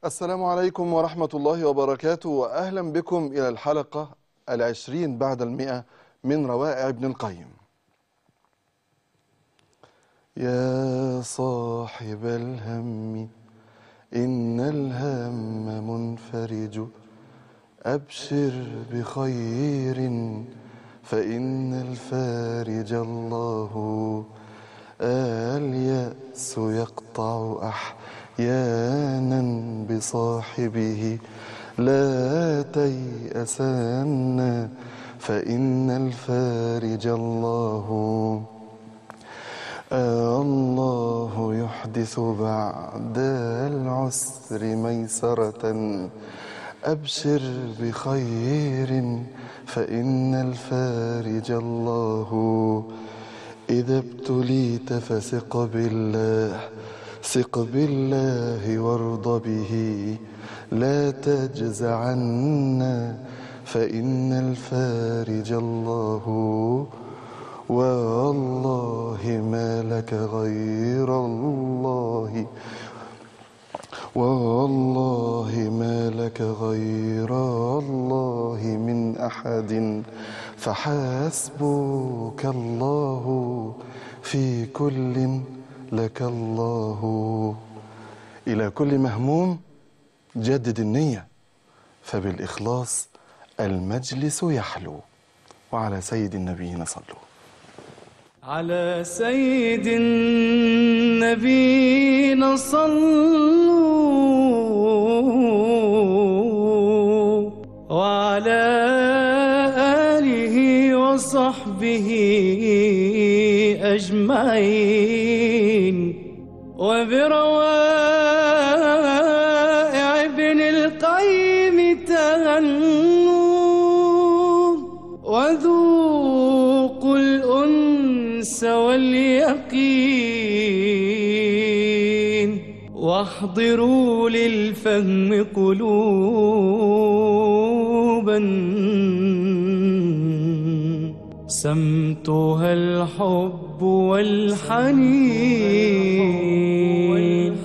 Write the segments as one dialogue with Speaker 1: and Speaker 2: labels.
Speaker 1: السلام عليكم ورحمة الله وبركاته وأهلا بكم إلى الحلقة العشرين بعد المئة من روائع ابن القيم يا صاحب الهم إن الهم منفرج أبشر بخير فإن الفارج الله اليأس يقطع أحيانا بصاحبه لا تيأسن فإن الفارج الله آه الله يحدث بعد العسر ميسرة أبشر بخير فإن الفارج الله إذا ابتليت فثق بالله ثق بالله وارض به لا تجزعن فإن الفارج الله والله ما لك غير الله والله ما لك غير الله من أحد فحسبك الله في كل لك الله إلى كل مهموم جدد النية فبالإخلاص المجلس يحلو وعلى سيد النبيين صلوا
Speaker 2: على سيد النبينا صلوا وعلى آله وصحبه أجمعين وبروائع ابن القيم تهنوا وذوقوا الأنس واليقين واحضروا للفهم قلوبا سمتها الحب والحنين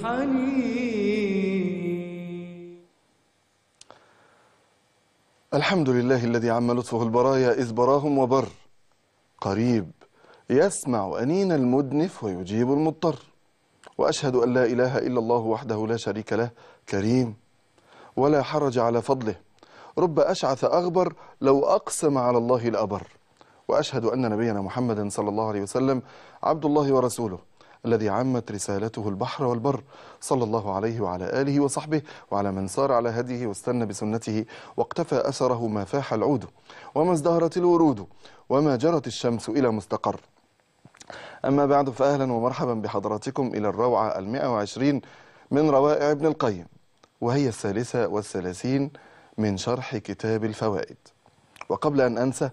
Speaker 1: الحمد لله الذي عم لطفه البرايا إذ براهم وبر قريب يسمع أنين المدنف ويجيب المضطر وأشهد أن لا إله إلا الله وحده لا شريك له كريم ولا حرج على فضله رب أشعث أغبر لو أقسم على الله لأبر وأشهد أن نبينا محمدا صلى الله عليه وسلم عبد الله ورسوله الذي عمت رسالته البحر والبر صلى الله عليه وعلى آله وصحبه وعلى من سار على هديه واستنى بسنته واقتفى أثره ما فاح العود وما ازدهرت الورود وما جرت الشمس إلى مستقر أما بعد فأهلا ومرحبا بحضراتكم إلى الروعة المئة وعشرين من روائع ابن القيم وهي الثالثة والثلاثين من شرح كتاب الفوائد وقبل أن أنسى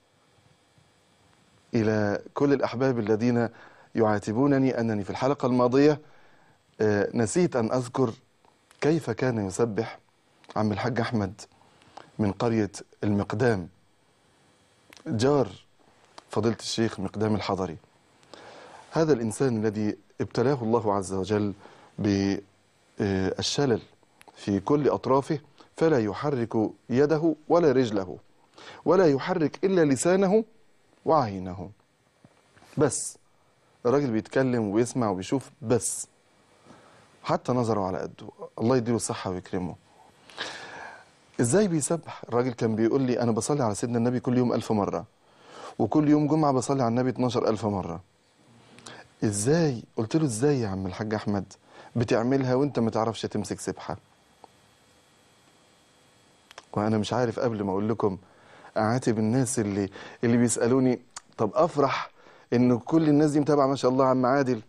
Speaker 1: إلى كل الأحباب الذين يعاتبونني أنني في الحلقة الماضية آه، نسيت أن أذكر كيف كان يسبح عم الحاج أحمد من قرية المقدام جار فضيلة الشيخ مقدام الحضري هذا الإنسان الذي ابتلاه الله عز وجل بالشلل في كل أطرافه فلا يحرك يده ولا رجله ولا يحرك إلا لسانه وعينه بس الراجل بيتكلم ويسمع وبيشوف بس حتى نظره على قده الله يديله الصحة ويكرمه ازاي بيسبح الراجل كان بيقول لي انا بصلي على سيدنا النبي كل يوم ألف مرة وكل يوم جمعة بصلي على النبي 12 ألف مرة ازاي قلت له ازاي يا عم الحاج احمد بتعملها وانت ما تعرفش تمسك سبحة وانا مش عارف قبل ما اقول لكم اعاتب الناس اللي اللي بيسالوني طب افرح ان كل الناس دي متابعه ما شاء الله عم عادل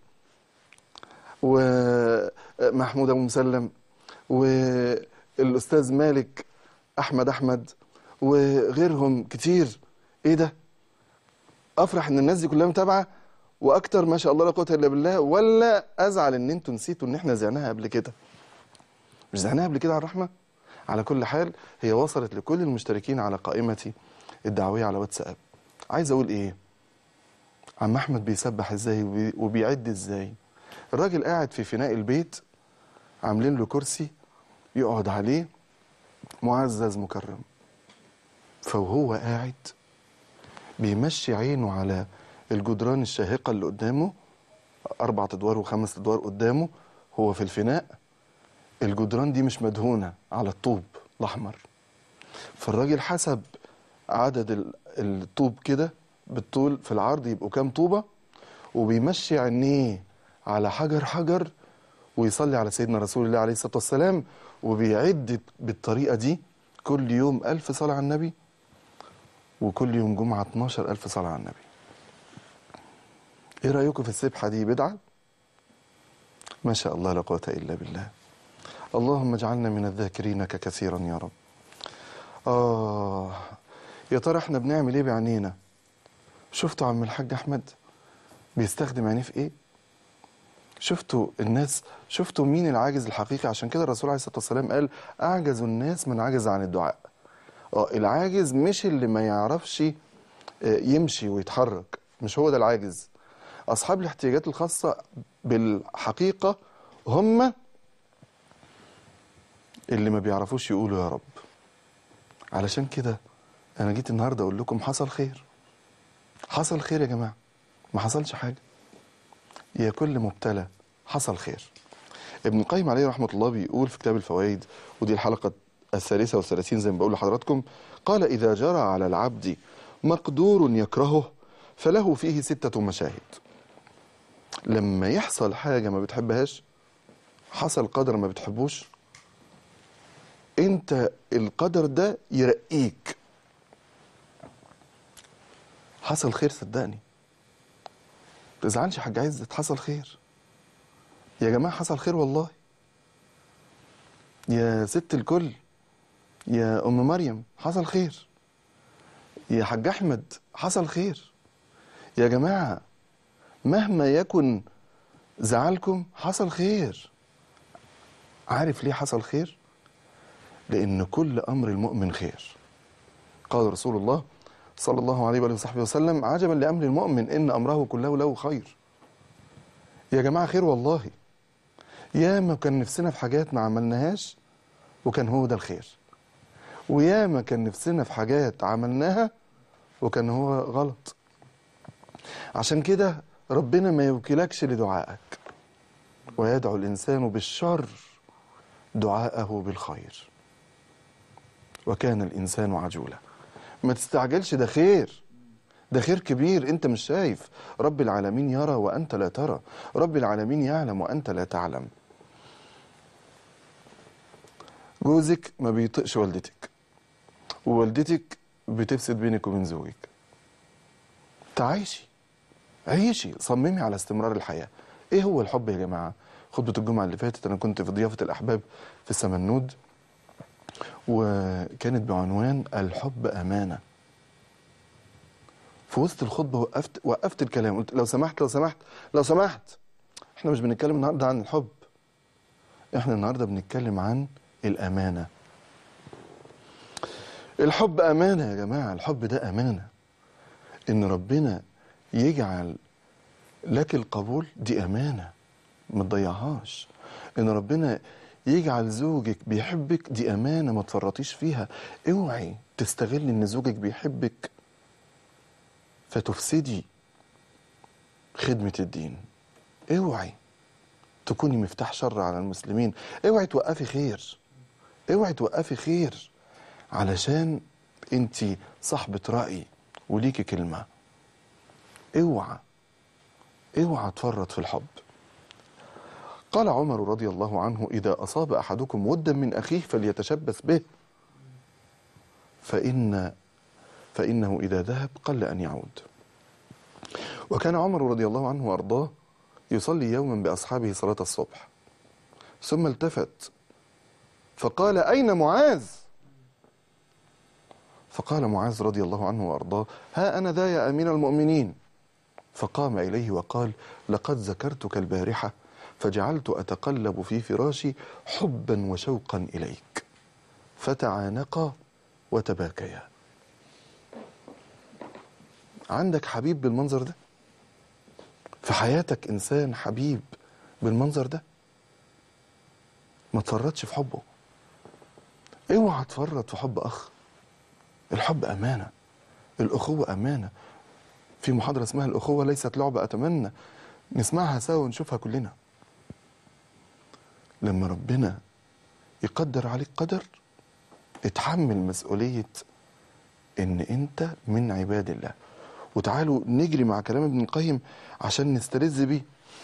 Speaker 1: ومحمود ابو مسلم والاستاذ مالك احمد احمد وغيرهم كتير ايه ده افرح ان الناس دي كلها متابعه واكتر ما شاء الله لا قوه الا بالله ولا ازعل ان انتوا نسيتوا ان احنا زعناها قبل كده مش زعناها قبل كده على الرحمه على كل حال هي وصلت لكل المشتركين على قائمتي الدعويه على واتساب عايز اقول ايه عم احمد بيسبح ازاي وبي- وبيعد ازاي الراجل قاعد في فناء البيت عاملين له كرسي يقعد عليه معزز مكرم فوهو قاعد بيمشي عينه على الجدران الشاهقة اللي قدامه أربع أدوار وخمس أدوار قدامه هو في الفناء الجدران دي مش مدهونة على الطوب الأحمر فالراجل حسب عدد ال- الطوب كده بالطول في العرض يبقوا كام طوبة وبيمشي عينيه على حجر حجر ويصلي على سيدنا رسول الله عليه الصلاة والسلام وبيعد بالطريقة دي كل يوم ألف صلاة على النبي وكل يوم جمعة 12 ألف صلاة على النبي إيه رأيكم في السبحة دي بدعة؟ ما شاء الله لا قوة إلا بالله اللهم اجعلنا من الذاكرينك كثيرا يا رب آه يا ترى احنا بنعمل ايه بعينينا شفتوا عم الحاج أحمد بيستخدم عينيه في ايه شفتوا الناس شفتوا مين العاجز الحقيقي عشان كده الرسول عليه الصلاة والسلام قال أعجز الناس من عجز عن الدعاء اه العاجز مش اللي ما يعرفش آه، يمشي ويتحرك مش هو ده العاجز أصحاب الاحتياجات الخاصة بالحقيقة هم اللي ما بيعرفوش يقولوا يا رب علشان كده أنا جيت النهاردة أقول لكم حصل خير حصل خير يا جماعة ما حصلش حاجة يا كل مبتلى حصل خير ابن القيم عليه رحمة الله بيقول في كتاب الفوائد ودي الحلقة الثالثة والثلاثين زي ما بقول لحضراتكم قال إذا جرى على العبد مقدور يكرهه فله فيه ستة مشاهد لما يحصل حاجة ما بتحبهاش حصل قدر ما بتحبوش انت القدر ده يرقيك حصل خير صدقني تزعلش يا حاج عزت حصل خير يا جماعة حصل خير والله يا ست الكل يا أم مريم حصل خير يا حاج أحمد حصل خير يا جماعة مهما يكن زعلكم حصل خير عارف ليه حصل خير لأن كل أمر المؤمن خير قال رسول الله صلى الله عليه وآله وصحبه وسلم عجبا لأمر المؤمن إن أمره كله له خير يا جماعة خير والله يا ما كان نفسنا في حاجات ما عملناهاش وكان هو ده الخير ويا ما كان نفسنا في حاجات عملناها وكان هو غلط عشان كده ربنا ما يوكلكش لدعائك ويدعو الإنسان بالشر دعاءه بالخير وكان الإنسان عجولا ما تستعجلش ده خير ده خير كبير انت مش شايف رب العالمين يرى وانت لا ترى رب العالمين يعلم وانت لا تعلم جوزك ما بيطقش والدتك ووالدتك بتفسد بينك وبين زوجك تعيشي عيشي صممي على استمرار الحياة ايه هو الحب يا جماعة خطبة الجمعة اللي فاتت انا كنت في ضيافة الاحباب في السمنود وكانت بعنوان الحب امانه في وسط الخطبه وقفت وقفت الكلام قلت لو سمحت لو سمحت لو سمحت احنا مش بنتكلم النهارده عن الحب احنا النهارده بنتكلم عن الامانه الحب امانه يا جماعه الحب ده امانه ان ربنا يجعل لك القبول دي امانه ما تضيعهاش ان ربنا يجعل زوجك بيحبك دي امانه ما تفرطيش فيها اوعي تستغل ان زوجك بيحبك فتفسدي خدمه الدين اوعي تكوني مفتاح شر على المسلمين اوعي توقفي خير اوعي توقفي خير علشان انت صاحبه راي وليكي كلمه اوعى اوعى تفرط في الحب قال عمر رضي الله عنه إذا أصاب أحدكم ودا من أخيه فليتشبث به فإن فإنه إذا ذهب قل أن يعود وكان عمر رضي الله عنه وأرضاه يصلي يوما بأصحابه صلاة الصبح ثم التفت فقال أين معاذ فقال معاذ رضي الله عنه وأرضاه ها أنا ذا يا أمير المؤمنين فقام إليه وقال لقد ذكرتك البارحة فجعلت أتقلب في فراشي حبا وشوقا إليك فتعانقا وتباكيا عندك حبيب بالمنظر ده في حياتك إنسان حبيب بالمنظر ده ما تفرطش في حبه اوعى تفرط في حب اخ الحب امانه الاخوه امانه في محاضره اسمها الاخوه ليست لعبه اتمنى نسمعها سوا ونشوفها كلنا لما ربنا يقدر عليك قدر اتحمل مسؤوليه ان انت من عباد الله وتعالوا نجري مع كلام ابن القيم عشان نستلذ بيه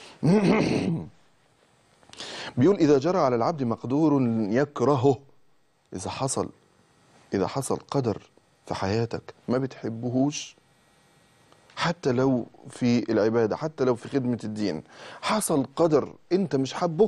Speaker 1: بيقول اذا جرى على العبد مقدور يكرهه اذا حصل اذا حصل قدر في حياتك ما بتحبهوش حتى لو في العباده حتى لو في خدمه الدين حصل قدر انت مش حبه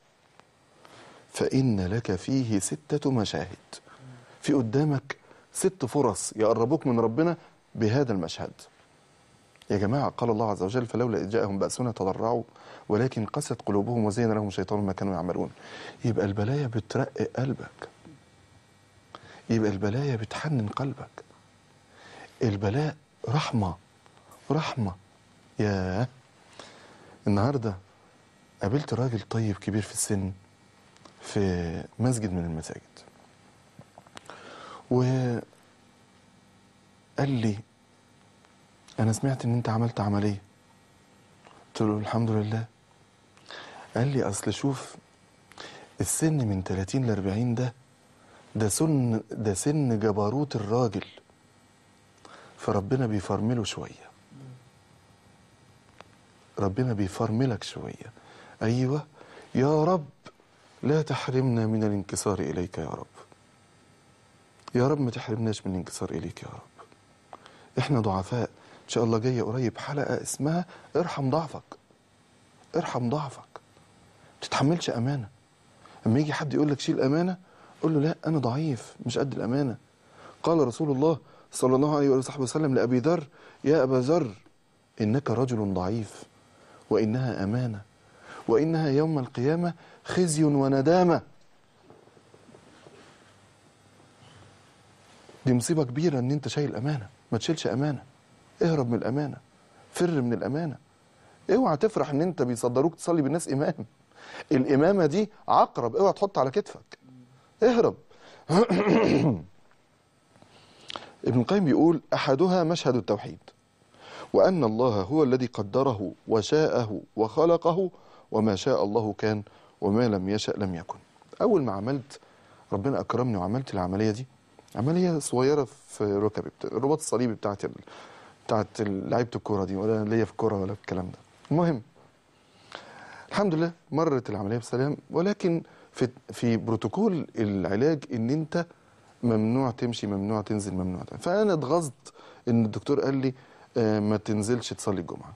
Speaker 1: فان لك فيه سته مشاهد في قدامك ست فرص يقربوك من ربنا بهذا المشهد يا جماعة قال الله عز وجل فلولا إذ جاءهم بأسنا تضرعوا ولكن قست قلوبهم وزين لهم الشيطان ما كانوا يعملون يبقى البلايا بترقق قلبك يبقى البلايا بتحنن قلبك البلاء رحمة رحمة يا النهاردة قابلت راجل طيب كبير في السن في مسجد من المساجد وقال لي انا سمعت ان انت عملت عمليه قلت له الحمد لله قال لي اصل شوف السن من 30 ل 40 ده ده سن ده سن جبروت الراجل فربنا بيفرمله شويه ربنا بيفرملك شويه ايوه يا رب لا تحرمنا من الانكسار اليك يا رب يا رب ما تحرمناش من الانكسار اليك يا رب احنا ضعفاء ان شاء الله جايه قريب حلقه اسمها ارحم ضعفك ارحم ضعفك ما تتحملش امانه اما يجي حد يقول لك شيل امانه قول له لا انا ضعيف مش قد الامانه قال رسول الله صلى الله عليه وصحبه وسلم لابي ذر يا ابا ذر انك رجل ضعيف وانها امانه وانها يوم القيامه خزي وندامه دي مصيبه كبيره ان انت شايل امانه ما تشيلش امانه اهرب من الامانه فر من الامانه اوعى تفرح ان انت بيصدروك تصلي بالناس امام الامامه دي عقرب اوعى تحط على كتفك اهرب ابن القيم بيقول احدها مشهد التوحيد وان الله هو الذي قدره وشاءه وخلقه وما شاء الله كان وما لم يشأ لم يكن اول ما عملت ربنا اكرمني وعملت العمليه دي عمليه صغيره في ركبي بتا- الرباط الصليبي بتاعت ال... بتاعت ال- لعيبه الكوره دي ولا ليا في الكوره ولا في الكلام ده المهم الحمد لله مرت العمليه بسلام ولكن في في بروتوكول العلاج ان انت ممنوع تمشي ممنوع تنزل ممنوع تعمل. فانا اتغاظت ان الدكتور قال لي آه، ما تنزلش تصلي الجمعه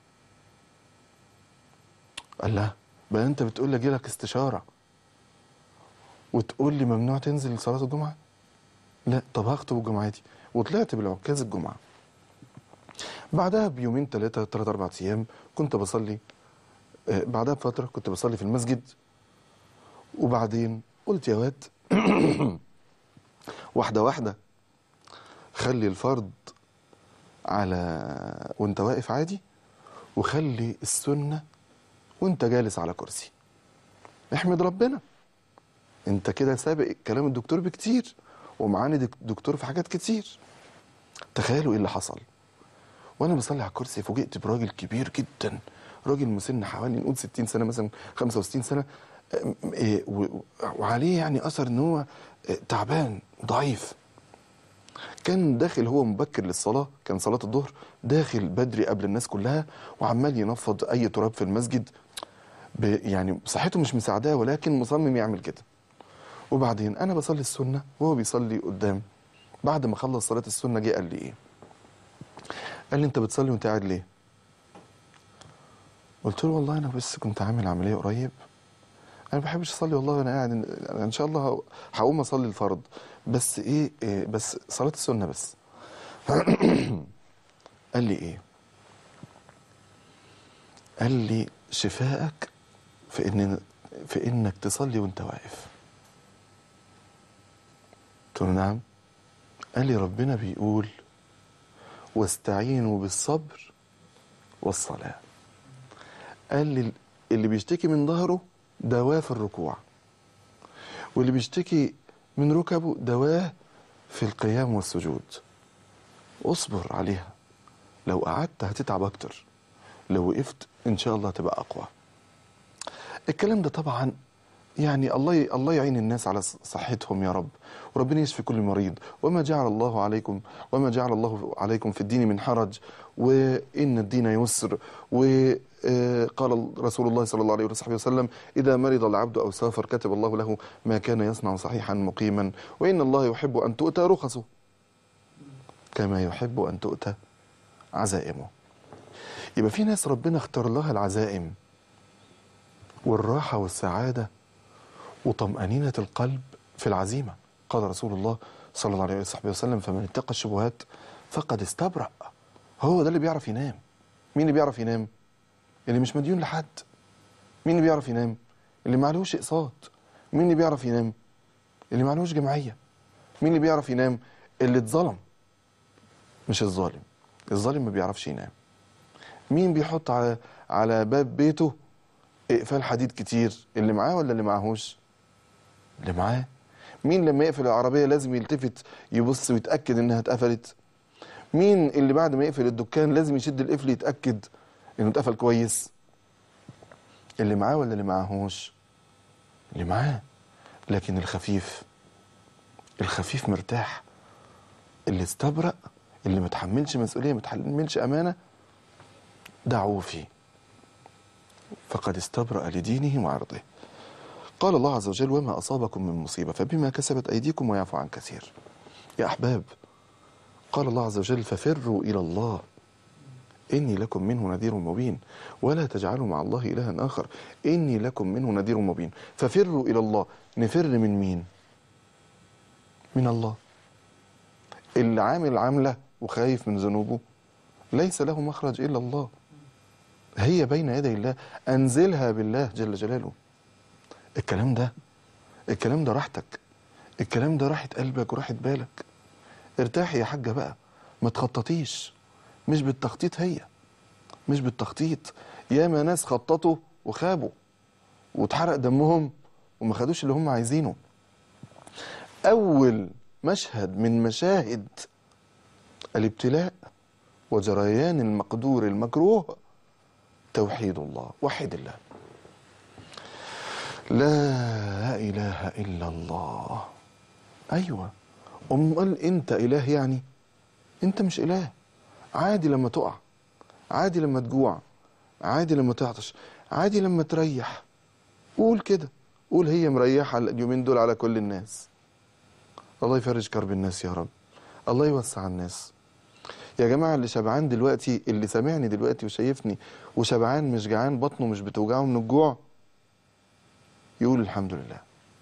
Speaker 1: قال لا بقى انت بتقول لي اجي لك استشاره وتقول لي ممنوع تنزل صلاه الجمعه لا طب هخطب الجمعه دي وطلعت بالعكاز الجمعه بعدها بيومين ثلاثه ثلاث اربع ايام كنت بصلي آه، بعدها بفتره كنت بصلي في المسجد وبعدين قلت يا واد واحده واحده خلي الفرض على وانت واقف عادي وخلي السنه وانت جالس على كرسي احمد ربنا انت كده سابق كلام الدكتور بكتير ومعاند دك- دكتور في حاجات كتير تخيلوا ايه اللي حصل وانا بصلي على الكرسي فوجئت براجل كبير جدا راجل مسن حوالي نقول 60 سنه مثلا 65 سنه أم، إيه، و- وعليه يعني اثر ان هو آه، تعبان وضعيف كان داخل هو مبكر للصلاه كان صلاه الظهر داخل بدري قبل الناس كلها وعمال ينفض اي تراب في المسجد ب- يعني صحته مش مساعداه ولكن مصمم يعمل كده وبعدين انا بصلي السنه وهو بيصلي قدام بعد ما خلص صلاه السنه جه قال لي ايه قال لي انت بتصلي وانت قاعد ليه قلت له والله انا بس كنت عامل عمليه قريب انا ما بحبش اصلي والله وانا قاعد أنا ان شاء الله هقوم اصلي الفرض بس ايه, إيه بس صلاه السنه بس قال لي ايه قال لي شفائك في ان في انك تصلي وانت واقف قلت له نعم قال لي ربنا بيقول واستعينوا بالصبر والصلاه قال لي اللي بيشتكي من ظهره دواه في الركوع واللي بيشتكي من ركبه دواه في القيام والسجود اصبر عليها لو قعدت هتتعب اكتر لو وقفت ان شاء الله هتبقى اقوى الكلام ده طبعا يعني الله الله يعين الناس على صحتهم يا رب وربنا يشفي كل مريض وما جعل الله عليكم وما جعل الله عليكم في الدين من حرج وإن الدين يسر وقال رسول الله صلى الله عليه وصحبه وسلم إذا مرض العبد أو سافر كتب الله له ما كان يصنع صحيحا مقيما وإن الله يحب أن تؤتى رخصه كما يحب أن تؤتى عزائمه يبقى في ناس ربنا اختار لها العزائم والراحة والسعادة وطمأنينة القلب في العزيمة قال رسول الله صلى الله عليه وصحبه وسلم فمن اتقى الشبهات فقد استبرأ هو ده اللي بيعرف ينام مين اللي بيعرف ينام اللي مش مديون لحد مين اللي بيعرف ينام اللي معلوش اقساط مين اللي بيعرف ينام اللي معلوش جمعية مين اللي بيعرف ينام اللي اتظلم مش الظالم الظالم ما بيعرفش ينام مين بيحط على على باب بيته اقفال حديد كتير اللي معاه ولا اللي معهوش اللي معاه مين لما يقفل العربية لازم يلتفت يبص ويتأكد انها اتقفلت مين اللي بعد ما يقفل الدكان لازم يشد القفل يتأكد انه اتقفل كويس اللي معاه ولا اللي معهوش اللي معاه لكن الخفيف الخفيف مرتاح اللي استبرأ اللي ما تحملش مسؤولية ما تحملش أمانة دعوه فيه فقد استبرأ لدينه وعرضه قال الله عز وجل وما أصابكم من مصيبة فبما كسبت أيديكم ويعفو عن كثير يا أحباب قال الله عز وجل ففروا إلى الله إني لكم منه نذير مبين ولا تجعلوا مع الله إلها آخر إني لكم منه نذير مبين ففروا إلى الله نفر من مين من الله اللي عامل عاملة وخايف من ذنوبه ليس له مخرج إلا الله هي بين يدي الله أنزلها بالله جل جلاله الكلام ده الكلام ده راحتك الكلام ده راحة قلبك وراحة بالك ارتاحي يا حاجة بقى ما تخططيش مش بالتخطيط هي مش بالتخطيط ياما ناس خططوا وخابوا واتحرق دمهم وما خدوش اللي هم عايزينه أول مشهد من مشاهد الابتلاء وجريان المقدور المكروه توحيد الله وحد الله لا إله إلا الله أيوة أمال أنت إله يعني أنت مش إله عادي لما تقع عادي لما تجوع عادي لما تعطش عادي لما تريح قول كده قول هي مريحة اليومين دول على كل الناس الله يفرج كرب الناس يا رب الله يوسع الناس يا جماعة اللي شبعان دلوقتي اللي سامعني دلوقتي وشايفني وشبعان مش جعان بطنه مش بتوجعه من الجوع يقول الحمد لله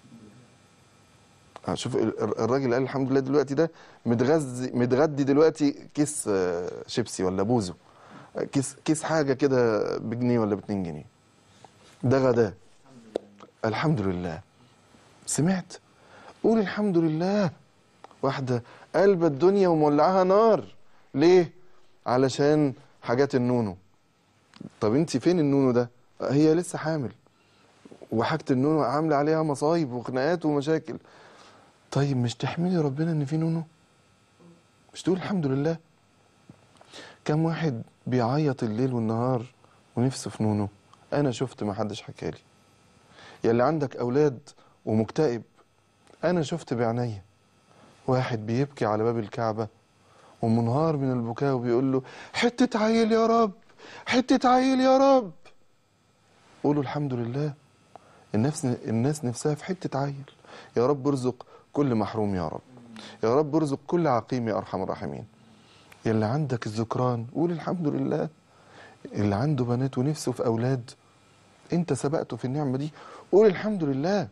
Speaker 1: آه، شوف ال- ال- الراجل قال الحمد لله دلوقتي ده متغذي متغدي دلوقتي كيس آه، شيبسي ولا بوزو آه، كيس كيس حاجة كده بجنيه ولا باتنين جنيه ده غداه الحمد لله سمعت قول الحمد لله واحدة قلب الدنيا ومولعاها نار ليه علشان حاجات النونو طب انت فين النونو ده هي لسه حامل وحاجة النونو عاملة عليها مصايب وخناقات ومشاكل طيب مش تحمدي ربنا ان في نونو مش تقول الحمد لله كم واحد بيعيط الليل والنهار ونفسه في نونو انا شفت ما حدش حكالي يا اللي عندك اولاد ومكتئب انا شفت بعينيا واحد بيبكي على باب الكعبة ومنهار من البكاء وبيقول له حتة عيل يا رب حتة عيل يا رب قولوا الحمد لله النفس الناس نفسها في حتة عيل يا رب ارزق كل محروم يا رب يا رب ارزق كل عقيم يا ارحم الراحمين يا اللي عندك الذكران قول الحمد لله اللي عنده بنات ونفسه في اولاد انت سبقته في النعمه دي قول الحمد لله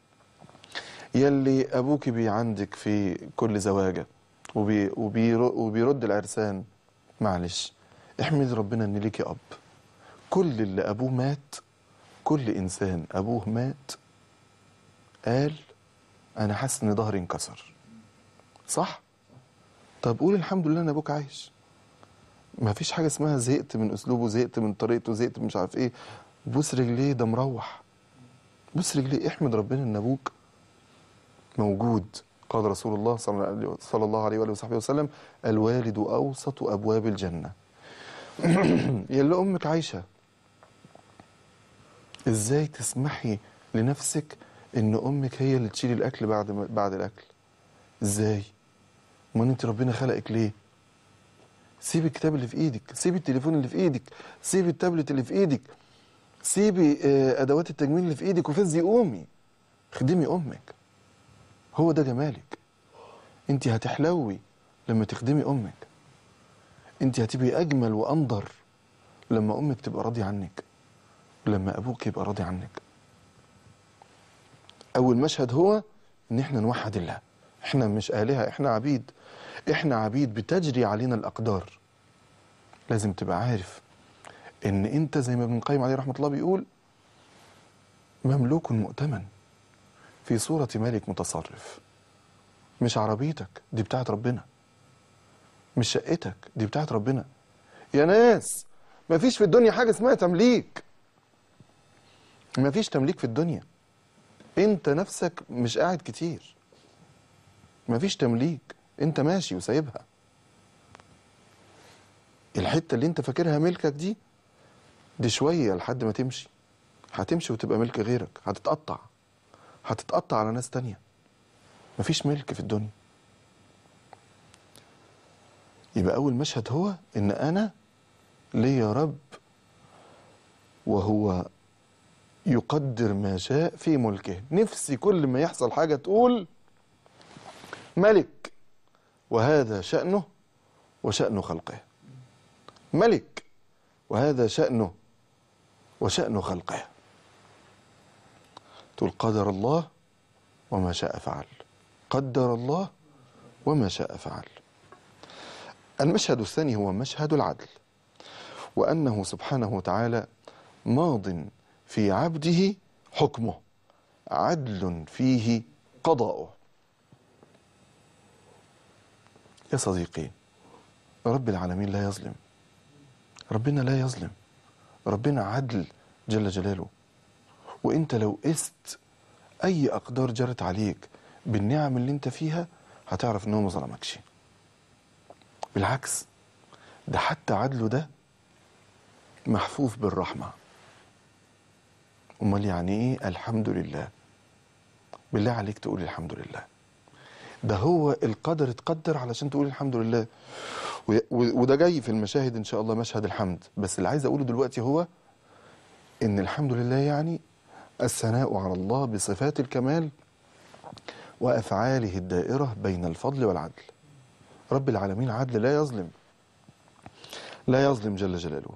Speaker 1: يلي ابوك بي عندك في كل زواجه وبي وبير وبيرد العرسان معلش احمد ربنا ان ليكي اب كل اللي ابوه مات كل انسان ابوه مات قال انا حاسس ان ظهري انكسر صح طب قول الحمد لله ان ابوك عايش ما فيش حاجه اسمها زهقت من اسلوبه زهقت من طريقته زهقت من مش عارف ايه بوس رجليه ده مروح بوس رجليه احمد ربنا ان ابوك موجود قال رسول الله صلى صلى الله عليه وآله وصحبه وسلم الوالد أوسط أبواب الجنة يلا أمك عايشة إزاي تسمحي لنفسك إن أمك هي اللي تشيل الأكل بعد ما بعد الأكل إزاي ما أنت ربنا خلقك ليه سيب الكتاب اللي في ايدك سيب التليفون اللي في ايدك سيب التابلت اللي في ايدك سيبي آه، ادوات التجميل اللي في ايدك وفزي قومي خدمي امك هو ده جمالك انت هتحلوي لما تخدمي امك انت هتبقي اجمل وانضر لما امك تبقى راضيه عنك ولما ابوك يبقى راضي عنك اول مشهد هو ان احنا نوحد الله احنا مش الهه احنا عبيد احنا عبيد بتجري علينا الاقدار لازم تبقى عارف ان انت زي ما ابن القيم عليه رحمه الله بيقول مملوك مؤتمن في صورة ملك متصرف مش عربيتك دي بتاعت ربنا مش شقتك دي بتاعت ربنا يا ناس مفيش في الدنيا حاجة اسمها تمليك مفيش تمليك في الدنيا انت نفسك مش قاعد كتير مفيش تمليك انت ماشي وسايبها الحتة اللي انت فاكرها ملكك دي دي شوية لحد ما تمشي هتمشي وتبقى ملك غيرك هتتقطع هتتقطع على ناس تانية مفيش ملك في الدنيا يبقى أول مشهد هو إن أنا ليا رب وهو يقدر ما شاء في ملكه نفسي كل ما يحصل حاجة تقول ملك وهذا شأنه وشأن خلقه ملك وهذا شأنه وشأن خلقه تقول قدر الله وما شاء فعل قدر الله وما شاء فعل المشهد الثاني هو مشهد العدل وأنه سبحانه وتعالى ماض في عبده حكمه عدل فيه قضاؤه يا صديقي رب العالمين لا يظلم ربنا لا يظلم ربنا عدل جل جلاله وانت لو قست اي اقدار جرت عليك بالنعم اللي انت فيها هتعرف انه ما ظلمكش بالعكس ده حتى عدله ده محفوف بالرحمه امال يعني ايه الحمد لله بالله عليك تقول الحمد لله ده هو القدر اتقدر علشان تقول الحمد لله و- و- وده جاي في المشاهد ان شاء الله مشهد الحمد بس اللي عايز اقوله دلوقتي هو ان الحمد لله يعني الثناء على الله بصفات الكمال وافعاله الدائره بين الفضل والعدل رب العالمين عدل لا يظلم لا يظلم جل جلاله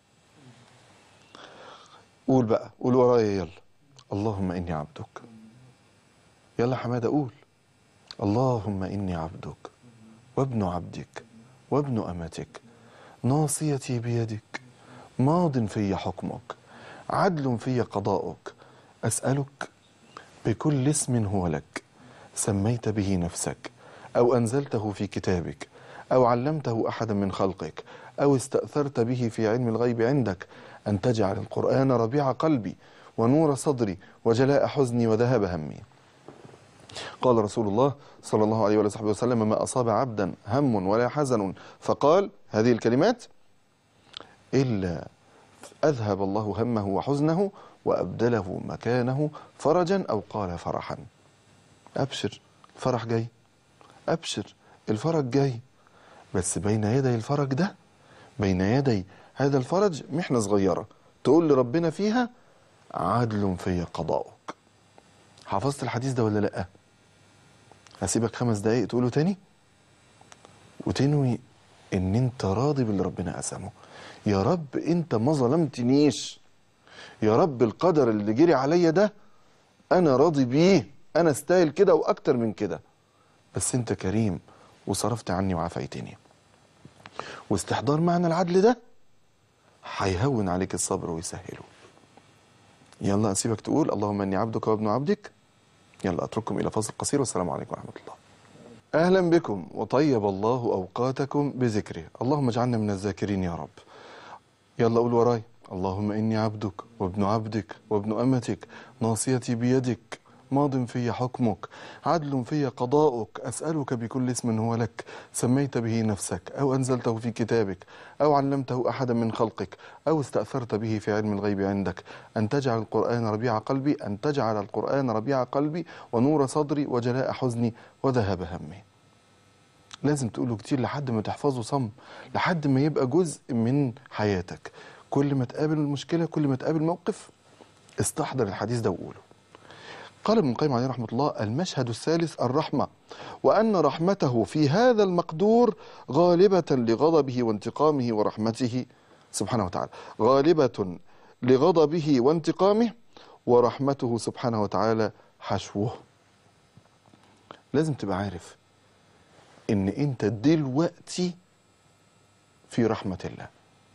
Speaker 1: قول بقى قول ورايا يلا اللهم اني عبدك يلا حماده قول اللهم اني عبدك وابن عبدك وابن امتك ناصيتي بيدك ماض في حكمك عدل في قضاؤك اسالك بكل اسم هو لك سميت به نفسك او انزلته في كتابك او علمته احدا من خلقك او استاثرت به في علم الغيب عندك ان تجعل القران ربيع قلبي ونور صدري وجلاء حزني وذهاب همي قال رسول الله صلى الله عليه وصحبه وسلم ما أصاب عبدا هم ولا حزن فقال هذه الكلمات إلا أذهب الله همه وحزنه وأبدله مكانه فرجا أو قال فرحا أبشر الفرح جاي أبشر الفرج جاي بس بين يدي الفرج ده بين يدي هذا الفرج محنة صغيرة تقول لربنا فيها عدل في قضاؤك حفظت الحديث ده ولا لأ هسيبك خمس دقايق تقوله تاني وتنوي ان انت راضي باللي ربنا قسمه يا رب انت ما ظلمتنيش يا رب القدر اللي جري عليا ده انا راضي بيه انا استاهل كده واكتر من كده بس انت كريم وصرفت عني وعافيتني واستحضار معنى العدل ده هيهون عليك الصبر ويسهله يلا اسيبك تقول اللهم اني عبدك وابن عبدك يلا اترككم الى فاصل قصير والسلام عليكم ورحمه الله اهلا بكم وطيب الله اوقاتكم بذكره اللهم اجعلنا من الذاكرين يا رب يلا قول وراي اللهم اني عبدك وابن عبدك وابن امتك ناصيتي بيدك ماض في حكمك عدل في قضاؤك أسألك بكل اسم هو لك سميت به نفسك أو أنزلته في كتابك أو علمته أحدا من خلقك أو استأثرت به في علم الغيب عندك أن تجعل القرآن ربيع قلبي أن تجعل القرآن ربيع قلبي ونور صدري وجلاء حزني وذهاب همي لازم تقوله كتير لحد ما تحفظه صم لحد ما يبقى جزء من حياتك كل ما تقابل المشكلة كل ما تقابل موقف استحضر الحديث ده وقوله قال ابن القيم عليه رحمة الله المشهد الثالث الرحمة وأن رحمته في هذا المقدور غالبة لغضبه وانتقامه ورحمته سبحانه وتعالى غالبة لغضبه وانتقامه ورحمته سبحانه وتعالى حشوه لازم تبقى عارف ان انت دلوقتي في رحمة الله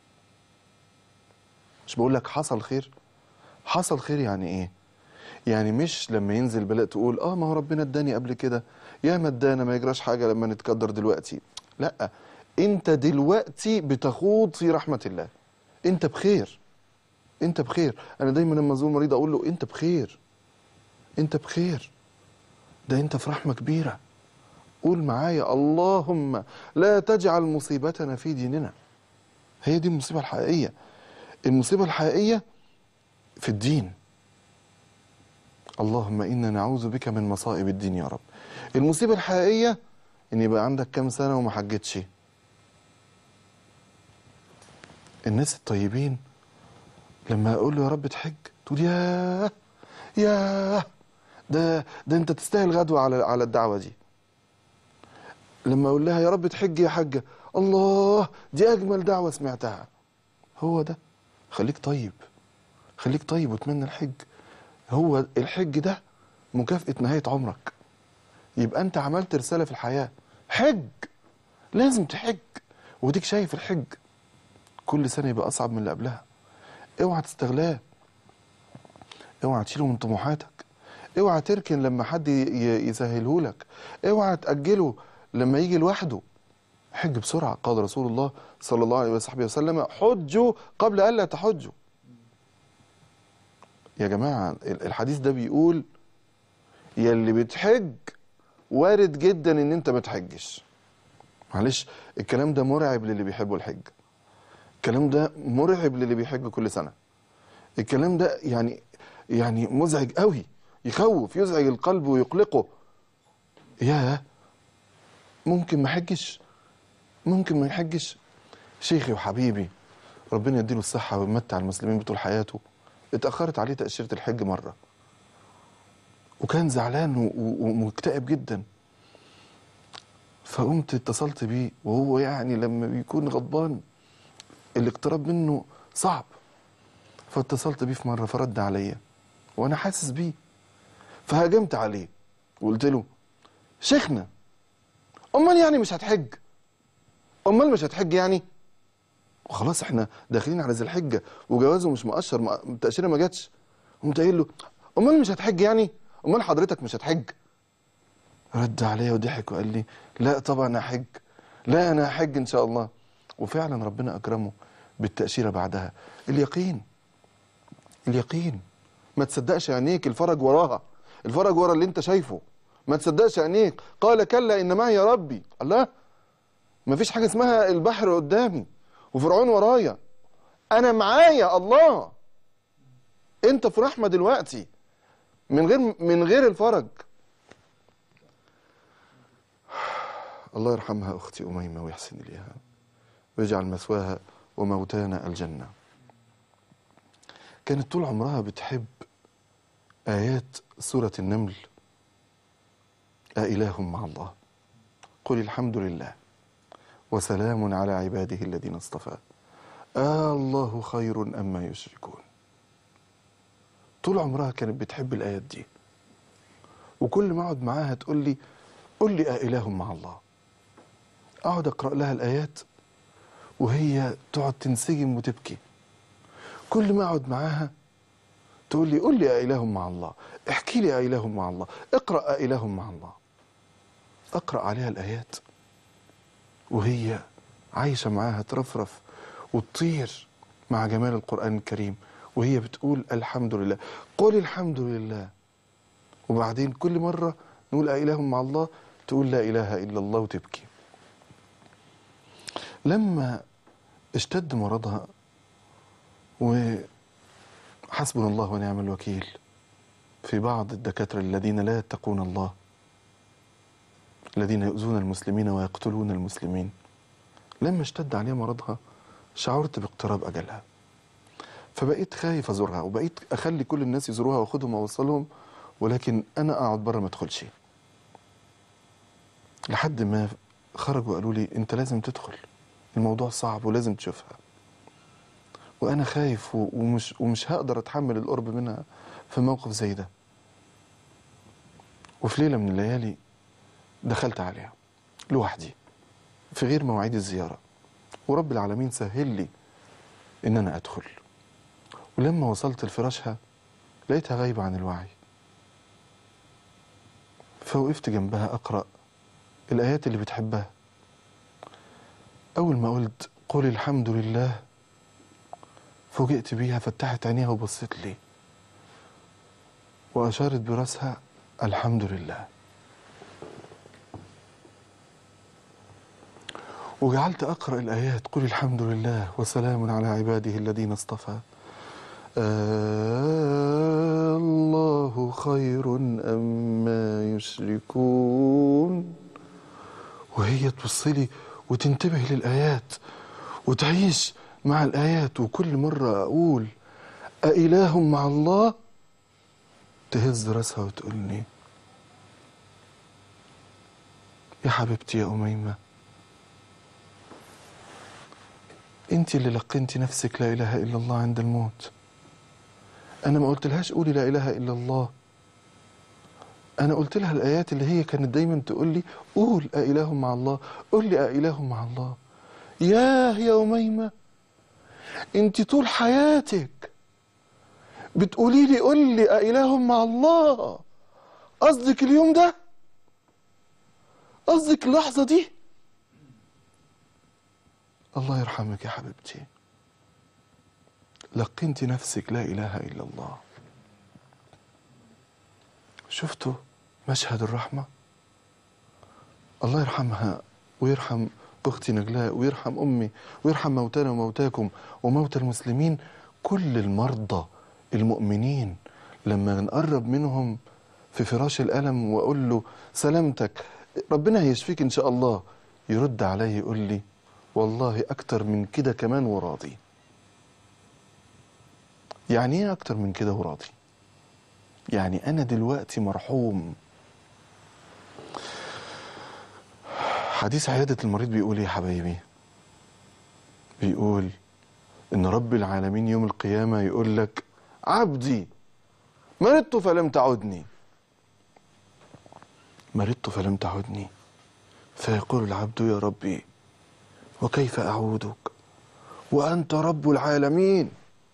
Speaker 1: مش بقول لك حصل خير حصل خير يعني ايه يعني مش لما ينزل بلاء تقول اه ما هو ربنا اداني قبل كده يا ما ادانا ما يجراش حاجه لما نتقدر دلوقتي لا انت دلوقتي بتخوض في رحمه الله انت بخير انت بخير انا دايما لما ازور مريض اقول له انت بخير انت بخير ده انت في رحمه كبيره قول معايا اللهم لا تجعل مصيبتنا في ديننا هي دي المصيبه الحقيقيه المصيبه الحقيقيه في الدين اللهم انا نعوذ بك من مصائب الدين يا رب المصيبه الحقيقيه ان يبقى عندك كام سنه وما حجتش الناس الطيبين لما اقول له يا رب تحج تقول يا يا ده ده انت تستاهل غدوه على على الدعوه دي لما اقول لها يا رب تحج يا حاجه الله دي اجمل دعوه سمعتها هو ده خليك طيب خليك طيب وتمنى الحج هو الحج ده مكافأة نهاية عمرك يبقى انت عملت رسالة في الحياة حج لازم تحج وديك شايف الحج كل سنة يبقى أصعب من اللي قبلها اوعى تستغلاه اوعى تشيله من طموحاتك اوعى تركن لما حد ي- يسهله لك اوعى تأجله لما يجي لوحده حج بسرعة قال رسول الله صلى الله عليه وصحبه وسلم حجوا قبل ألا تحجوا يا جماعة ال- الحديث ده بيقول يا اللي بتحج وارد جدا ان انت ما تحجش معلش الكلام ده مرعب للي بيحبوا الحج الكلام ده مرعب للي بيحج كل سنة الكلام ده يعني يعني مزعج قوي يخوف يزعج القلب ويقلقه يا ممكن ما حجش ممكن ما يحجش شيخي وحبيبي ربنا يديله الصحة ويمتع المسلمين بطول حياته اتأخرت عليه تأشيرة الحج مرة وكان زعلان و- و- ومكتئب جدا فقمت اتصلت بيه وهو يعني لما بيكون غضبان الاقتراب منه صعب فاتصلت بيه في مرة فرد عليا وانا حاسس بيه فهاجمت عليه وقلت له شيخنا امال يعني مش هتحج امال مش هتحج يعني وخلاص احنا داخلين على ذي الحجه وجوازه مش مؤشر ما- التاشيره ما جاتش قمت قايل له امال مش هتحج يعني امال حضرتك مش هتحج رد عليا وضحك وقال لي لا طبعا هحج لا انا هحج ان شاء الله وفعلا ربنا اكرمه بالتاشيره بعدها اليقين اليقين ما تصدقش عينيك الفرج وراها الفرج ورا اللي انت شايفه ما تصدقش عينيك قال كلا ان معي ربي الله ما فيش حاجه اسمها البحر قدامي وفرعون ورايا انا معايا الله انت في رحمه دلوقتي من غير من غير الفرج الله يرحمها اختي اميمه ويحسن اليها ويجعل مثواها وموتانا الجنه كانت طول عمرها بتحب ايات سوره النمل أإله مع الله قل الحمد لله وسلام على عباده الذين اصطفى آه الله خير أما يشركون طول عمرها كانت بتحب الآيات دي وكل ما أقعد معاها تقول لي قل لي أإله مع الله أقعد أقرأ لها الآيات وهي تقعد تنسجم وتبكي كل ما أقعد معاها تقول لي قل لي أإله مع الله احكي لي أإله مع الله اقرأ أإله مع الله أقرأ عليها الآيات وهي عايشة معاها ترفرف وتطير مع جمال القرآن الكريم وهي بتقول الحمد لله قل الحمد لله وبعدين كل مرة نقول أإله مع الله تقول لا إله إلا الله وتبكي لما اشتد مرضها وحسبنا الله ونعم الوكيل في بعض الدكاترة الذين لا يتقون الله الذين يؤذون المسلمين ويقتلون المسلمين لما اشتد عليها مرضها شعرت باقتراب أجلها فبقيت خايف أزورها وبقيت أخلي كل الناس يزوروها وأخدهم وأوصلهم ولكن أنا أقعد بره ما أدخلش لحد ما خرجوا قالوا لي أنت لازم تدخل الموضوع صعب ولازم تشوفها وأنا خايف و- ومش ومش هقدر أتحمل القرب منها في موقف زي ده وفي ليلة من الليالي دخلت عليها لوحدي في غير مواعيد الزيارة ورب العالمين سهل لي إن أنا أدخل ولما وصلت لفراشها لقيتها غايبة عن الوعي فوقفت جنبها أقرأ الآيات اللي بتحبها أول ما قلت قل الحمد لله فوجئت بيها فتحت عينيها وبصت لي وأشارت براسها الحمد لله وجعلت أقرأ الآيات قل الحمد لله وسلام على عباده الذين اصطفى آه الله خير أما يشركون وهي تبص لي وتنتبه للآيات وتعيش مع الآيات وكل مرة أقول أإله مع الله تهز راسها وتقول لي يا حبيبتي يا أميمة انت اللي لقنتي نفسك لا اله الا الله عند الموت انا ما قلتلهاش قولي لا اله الا الله انا قلت لها الايات اللي هي كانت دايما تقول لي قول أإله مع الله قول لي أإله مع الله ياه يا أميمة انت طول حياتك بتقولي لي قول لي أإله مع الله قصدك اليوم ده قصدك اللحظة دي الله يرحمك يا حبيبتي لقنت نفسك لا إله إلا الله شفتوا مشهد الرحمة الله يرحمها ويرحم أختي نجلاء ويرحم أمي ويرحم موتانا وموتاكم وموتى المسلمين كل المرضى المؤمنين لما نقرب منهم في فراش الألم وأقول له سلامتك ربنا هيشفيك إن شاء الله يرد علي يقول لي والله أكتر من كده كمان وراضي يعني إيه أكتر من كده وراضي يعني أنا دلوقتي مرحوم حديث عيادة المريض بيقول إيه يا حبايبي بيقول إن رب العالمين يوم القيامة يقول لك عبدي مرضت فلم تعدني مرضت فلم تعدني فيقول العبد يا ربي وكيف أعودك وأنت رب العالمين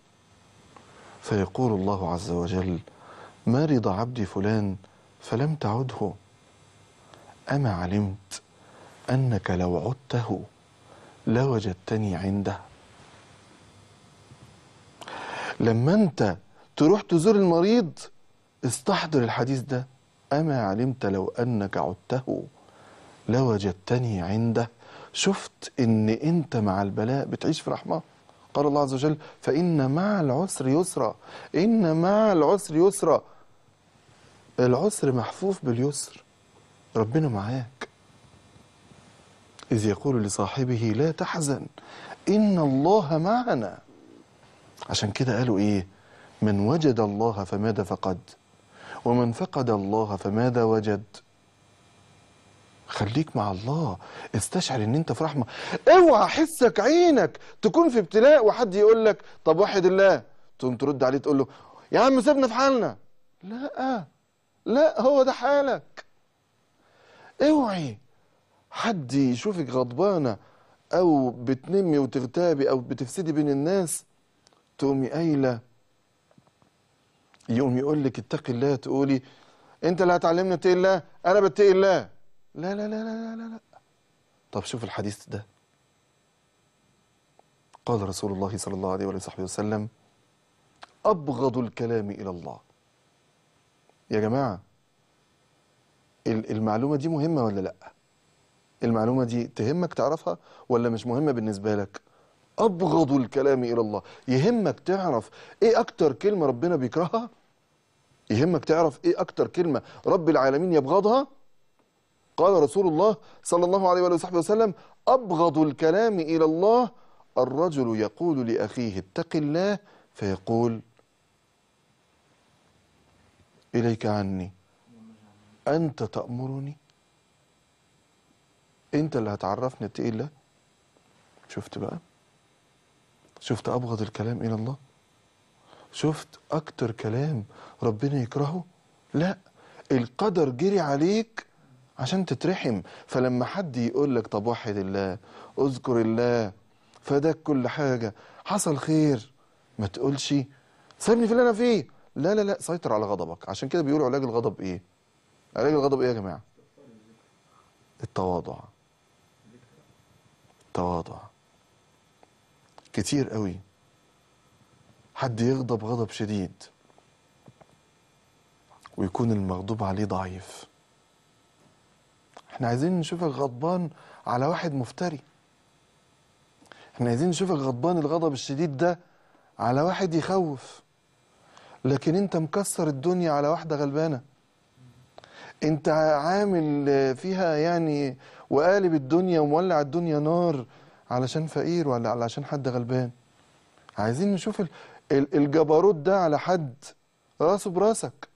Speaker 1: فيقول الله عز وجل مرض عبدي فلان فلم تعده أما علمت أنك لو عدته لوجدتني عنده لما أنت تروح تزور المريض استحضر الحديث ده أما علمت لو أنك عدته لوجدتني عنده شفت ان انت مع البلاء بتعيش في رحمه قال الله عز وجل فان مع العسر يسرا ان مع العسر يسرا العسر محفوف باليسر ربنا معاك اذ يقول لصاحبه لا تحزن ان الله معنا عشان كده قالوا ايه من وجد الله فماذا فقد ومن فقد الله فماذا وجد خليك مع الله استشعر ان انت في رحمه اوعى حسك عينك تكون في ابتلاء وحد يقول لك طب وحد الله تقوم ترد عليه تقول له يا عم سيبنا في حالنا لا لا هو ده حالك اوعي حد يشوفك غضبانه او بتنمي وتغتابي او بتفسدي بين الناس تقومي قايله يقوم يقول لك اتقي الله تقولي انت اللي هتعلمني اتقي الله انا بتقي الله لا لا لا لا لا لا طب شوف الحديث ده قال رسول الله صلى الله عليه وصحبه وسلم أبغض الكلام إلى الله يا جماعة ال- المعلومة دي مهمة ولا لأ المعلومة دي تهمك تعرفها ولا مش مهمة بالنسبة لك أبغض الكلام إلى الله يهمك تعرف إيه أكتر كلمة ربنا بيكرهها يهمك تعرف إيه أكتر كلمة رب العالمين يبغضها قال رسول الله صلى الله عليه وآله وصحبه وسلم أبغض الكلام إلى الله الرجل يقول لأخيه اتق الله فيقول إليك عني أنت تأمرني أنت اللي هتعرفني اتقي الله شفت بقى شفت أبغض الكلام إلى الله شفت أكتر كلام ربنا يكرهه لا القدر جري عليك عشان تترحم فلما حد يقول لك طب وحد الله اذكر الله فداك كل حاجة حصل خير ما تقولش سيبني في اللي انا فيه لا لا لا سيطر على غضبك عشان كده بيقولوا علاج الغضب ايه علاج الغضب ايه يا جماعة التواضع التواضع كتير قوي حد يغضب غضب شديد ويكون المغضوب عليه ضعيف احنا عايزين نشوفك غضبان على واحد مفتري احنا عايزين نشوفك غضبان الغضب الشديد ده على واحد يخوف لكن انت مكسر الدنيا على واحدة غلبانة انت عامل فيها يعني وقالب الدنيا ومولع الدنيا نار علشان فقير ولا علشان حد غلبان عايزين نشوف ال- ال- الجبروت ده على حد راسه براسك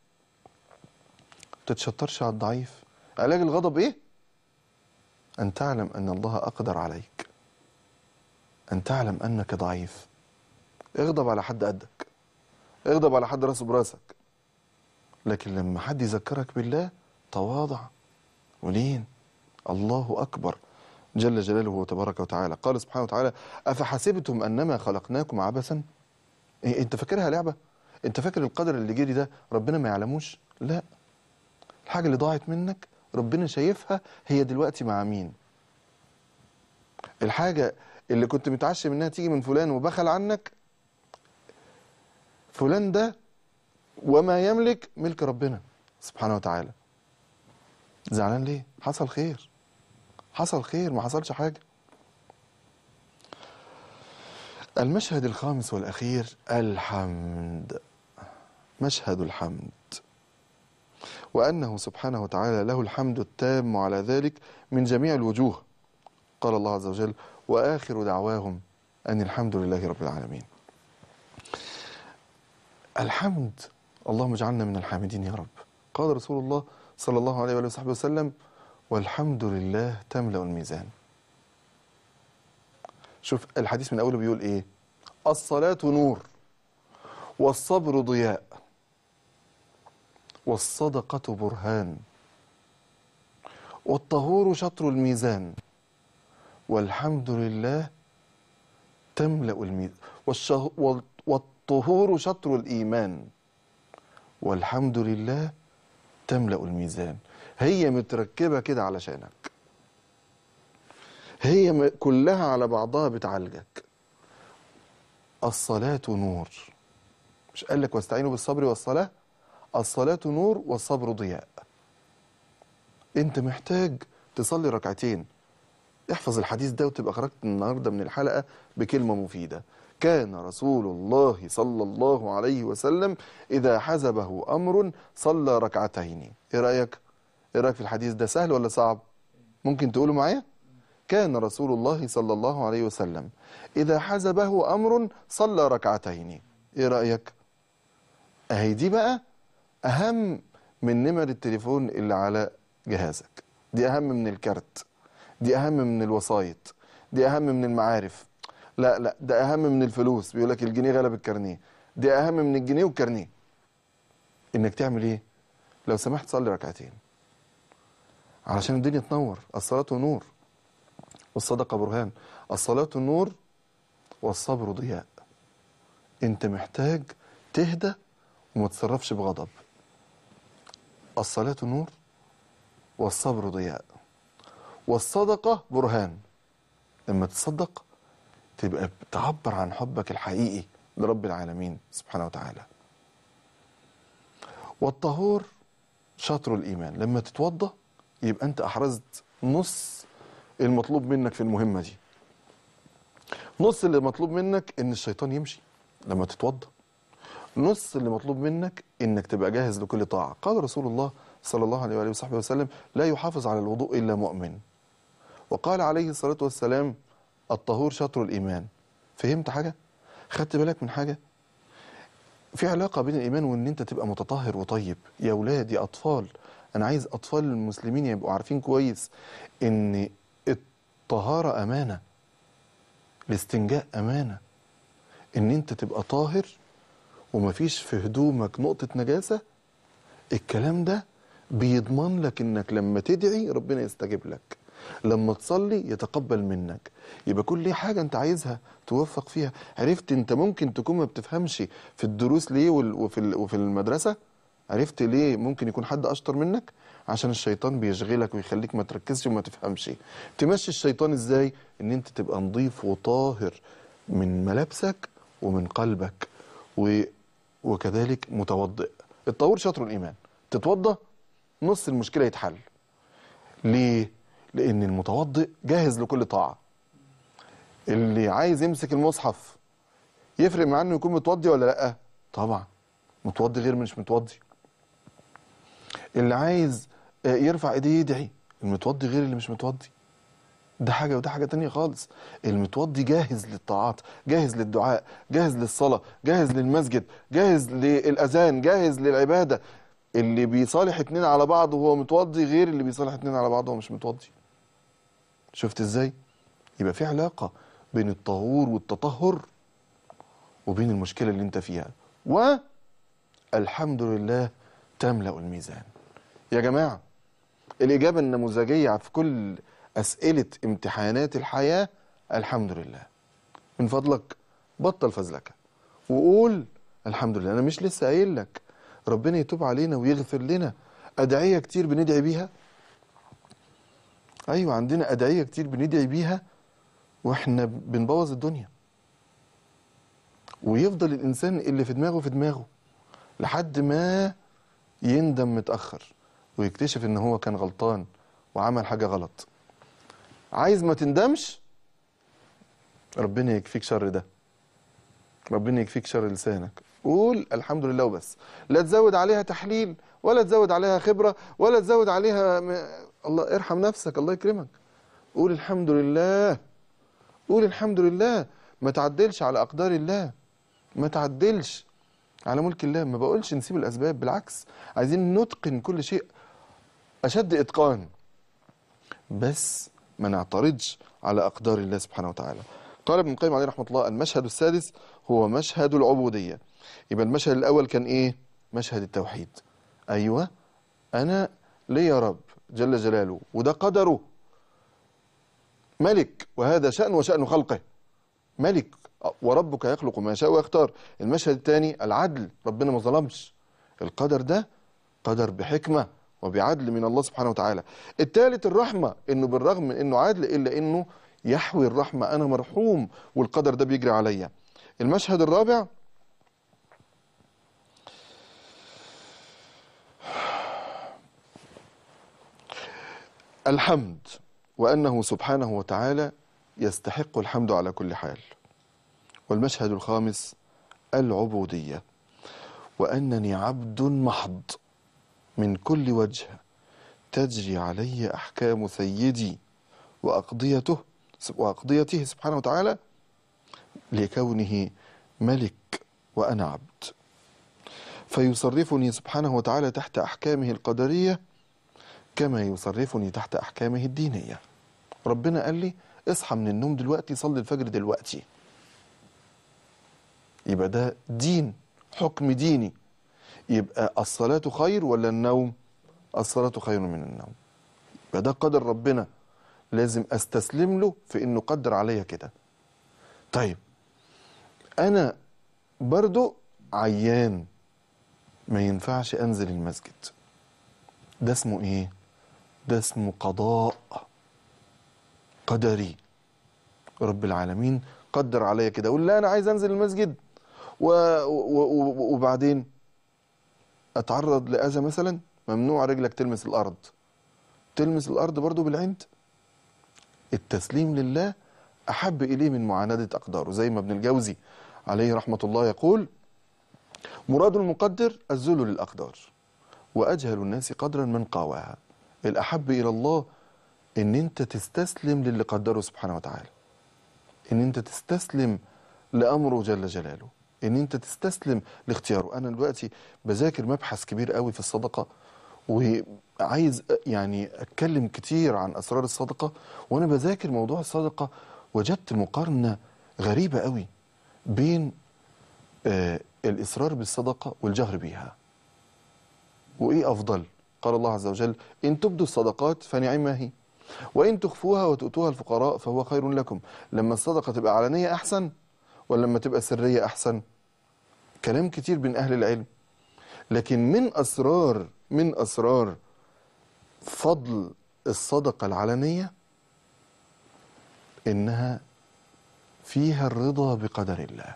Speaker 1: تتشطرش على الضعيف علاج الغضب ايه ان تعلم ان الله اقدر عليك ان تعلم انك ضعيف اغضب على حد قدك اغضب على حد راسه براسك لكن لما حد يذكرك بالله تواضع ولين الله اكبر جل جلاله وتبارك وتعالى قال سبحانه وتعالى افحسبتم انما خلقناكم عبثا إيه انت فاكرها لعبه انت فاكر القدر اللي جري ده ربنا ما يعلموش لا الحاجه اللي ضاعت منك ربنا شايفها هي دلوقتي مع مين الحاجه اللي كنت متعشم انها تيجي من فلان وبخل عنك فلان ده وما يملك ملك ربنا سبحانه وتعالى زعلان ليه حصل خير حصل خير ما حصلش حاجه المشهد الخامس والأخير الحمد مشهد الحمد وأنه سبحانه وتعالى له الحمد التام على ذلك من جميع الوجوه قال الله عز وجل وآخر دعواهم أن الحمد لله رب العالمين الحمد اللهم اجعلنا من الحامدين يا رب قال رسول الله صلى الله عليه وآله وصحبه وسلم والحمد لله تملأ الميزان شوف الحديث من أوله بيقول إيه الصلاة نور والصبر ضياء والصدقة برهان والطهور شطر الميزان والحمد لله تملأ الميزان والشه... وال- والطهور شطر الإيمان والحمد لله تملأ الميزان هي متركبة كده علشانك هي م- كلها على بعضها بتعالجك الصلاة نور مش قال لك واستعينوا بالصبر والصلاة الصلاة نور والصبر ضياء انت محتاج تصلي ركعتين احفظ الحديث ده وتبقى خرجت النهارده من الحلقة بكلمة مفيدة كان رسول الله صلى الله عليه وسلم إذا حزبه أمر صلى ركعتين إيه رأيك؟ إيه رأيك في الحديث ده سهل ولا صعب؟ ممكن تقوله معايا؟ كان رسول الله صلى الله عليه وسلم إذا حزبه أمر صلى ركعتين إيه رأيك؟ أهي دي بقى أهم من نمر التليفون اللي على جهازك دي أهم من الكارت دي أهم من الوسايط دي أهم من المعارف لا لا ده أهم من الفلوس بيقول لك الجنيه غلب الكارنيه دي أهم من الجنيه والكارنيه إنك تعمل إيه؟ لو سمحت صلي ركعتين علشان الدنيا تنور الصلاة نور والصدقة برهان الصلاة نور والصبر ضياء انت محتاج تهدى وما تتصرفش بغضب الصلاة نور والصبر ضياء والصدقة برهان لما تصدق تبقى بتعبر عن حبك الحقيقي لرب العالمين سبحانه وتعالى والطهور شطر الإيمان لما تتوضى يبقى انت احرزت نص المطلوب منك في المهمه دي نص اللي مطلوب منك ان الشيطان يمشي لما تتوضا نص اللي مطلوب منك انك تبقى جاهز لكل طاعه قال رسول الله صلى الله عليه واله وصحبه وسلم لا يحافظ على الوضوء الا مؤمن وقال عليه الصلاه والسلام الطهور شطر الايمان فهمت حاجه خدت بالك من حاجه في علاقه بين الايمان وان انت تبقى متطهر وطيب يا اولاد يا اطفال انا عايز اطفال المسلمين يبقوا عارفين كويس ان الطهاره امانه الاستنجاء امانه ان انت تبقى طاهر ومفيش في هدومك نقطه نجاسه الكلام ده بيضمن لك انك لما تدعي ربنا يستجيب لك لما تصلي يتقبل منك يبقى كل حاجة انت عايزها توفق فيها عرفت انت ممكن تكون ما بتفهمش في الدروس ليه وال- وفي ال- وفي المدرسة عرفت ليه ممكن يكون حد اشطر منك عشان الشيطان بيشغلك ويخليك ما تركزش وما تفهمش تمشي الشيطان ازاي ان انت تبقى نظيف وطاهر من ملابسك ومن قلبك و... وكذلك متوضئ الطهور شطر الايمان تتوضا نص المشكله يتحل ليه لان المتوضئ جاهز لكل طاعه اللي عايز يمسك المصحف يفرق معاه انه يكون متوضي ولا لا طبعا متوضي غير مش متوضي اللي عايز آه، يرفع ايديه يدعي المتوضي غير اللي مش متوضي ده حاجة وده حاجة تانية خالص المتوضي جاهز للطاعات جاهز للدعاء جاهز للصلاة جاهز للمسجد جاهز للأذان جاهز للعبادة اللي بيصالح اتنين على بعض وهو متوضي غير اللي بيصالح اتنين على بعض وهو مش متوضي شفت ازاي يبقى في علاقة بين الطهور والتطهر وبين المشكلة اللي انت فيها والحمد لله تملأ الميزان يا جماعة الإجابة النموذجية في كل أسئلة امتحانات الحياة الحمد لله من فضلك بطل فزلكة وقول الحمد لله أنا مش لسه قايل لك ربنا يتوب علينا ويغفر لنا أدعية كتير بندعي بيها أيوة عندنا أدعية كتير بندعي بيها وإحنا بنبوظ الدنيا ويفضل الإنسان اللي في دماغه في دماغه لحد ما يندم متأخر ويكتشف إن هو كان غلطان وعمل حاجة غلط عايز ما تندمش ربنا يكفيك شر ده ربنا يكفيك شر لسانك قول الحمد لله وبس لا تزود عليها تحليل ولا تزود عليها خبرة ولا تزود عليها م... الله ارحم نفسك الله يكرمك قول الحمد لله قول الحمد لله ما تعدلش على أقدار الله ما تعدلش على ملك الله ما بقولش نسيب الأسباب بالعكس عايزين نتقن كل شيء أشد إتقان بس ما نعترضش على أقدار الله سبحانه وتعالى قال ابن القيم عليه رحمة الله المشهد السادس هو مشهد العبودية يبقى المشهد الأول كان إيه مشهد التوحيد أيوة أنا لي يا رب جل جلاله وده قدره ملك وهذا شأن وشأن خلقه ملك وربك يخلق ما يشاء ويختار المشهد الثاني العدل ربنا ما ظلمش القدر ده قدر بحكمة وبعدل من الله سبحانه وتعالى الثالث الرحمة انه بالرغم من انه عادل الا انه يحوي الرحمة انا مرحوم والقدر ده بيجري عليا المشهد الرابع الحمد وانه سبحانه وتعالى يستحق الحمد على كل حال والمشهد الخامس العبودية وأنني عبد محض من كل وجه تجري علي أحكام سيدي وأقضيته وأقضيته سبحانه وتعالى لكونه ملك وأنا عبد فيصرفني سبحانه وتعالى تحت أحكامه القدرية كما يصرفني تحت أحكامه الدينية ربنا قال لي اصحى من النوم دلوقتي صلي الفجر دلوقتي يبقى ده دين حكم ديني يبقى الصلاة خير ولا النوم الصلاة خير من النوم يبقى ده قدر ربنا لازم استسلم له في انه قدر عليا كده طيب انا برضو عيان ما ينفعش انزل المسجد ده اسمه ايه ده اسمه قضاء قدري رب العالمين قدر عليا كده اقول لا انا عايز انزل المسجد و... و... و... وبعدين اتعرض لاذى مثلا ممنوع رجلك تلمس الارض تلمس الأرض برضو بالعند التسليم لله أحب إليه من معاندة أقداره زي ما ابن الجوزي عليه رحمة الله يقول مراد المقدر الذل للأقدار وأجهل الناس قدرا من قاواها الأحب إلى الله إن أنت تستسلم للي قدره سبحانه وتعالى إن أنت تستسلم لأمره جل جلاله إن أنت تستسلم لاختياره أنا دلوقتي بذاكر مبحث كبير قوي في الصدقة وعايز يعني أتكلم كتير عن أسرار الصدقة وأنا بذاكر موضوع الصدقة وجدت مقارنة غريبة قوي بين آه الإصرار بالصدقة والجهر بيها وإيه أفضل قال الله عز وجل إن تبدوا الصدقات فنعما هي وإن تخفوها وتؤتوها الفقراء فهو خير لكم لما الصدقة تبقى علنية أحسن ولا لما تبقى سرية أحسن كلام كتير بين أهل العلم لكن من أسرار من أسرار فضل الصدقة العلنية إنها فيها الرضا بقدر الله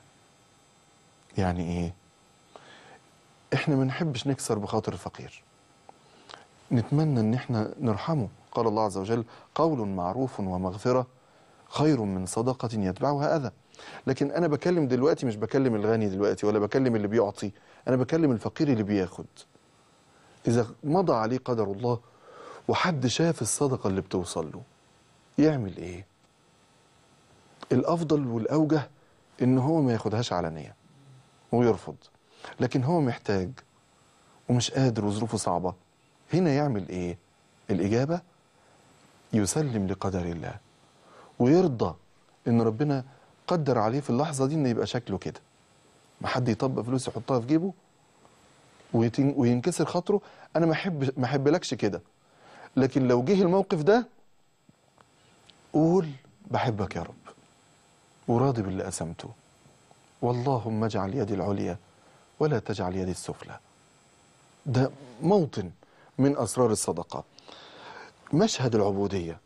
Speaker 1: يعني إيه إحنا ما نحبش نكسر بخاطر الفقير نتمنى إن إحنا نرحمه قال الله عز وجل قول معروف ومغفرة خير من صدقة يتبعها أذى لكن أنا بكلم دلوقتي مش بكلم الغني دلوقتي ولا بكلم اللي بيعطي أنا بكلم الفقير اللي بياخد إذا مضى عليه قدر الله وحد شاف الصدقة اللي بتوصل له يعمل إيه؟ الأفضل والأوجه إن هو ما ياخدهاش علنية ويرفض لكن هو محتاج ومش قادر وظروفه صعبة هنا يعمل إيه؟ الإجابة يسلم لقدر الله ويرضى إن ربنا قدر عليه في اللحظة دي إن يبقى شكله كده ما حد يطبق فلوس يحطها في جيبه ويتن- وينكسر خاطره انا ما احب ما احبلكش كده لكن لو جه الموقف ده قول بحبك يا رب وراضي باللي قسمته واللهم اجعل يدي العليا ولا تجعل يدي السفلى ده موطن من اسرار الصدقه مشهد العبوديه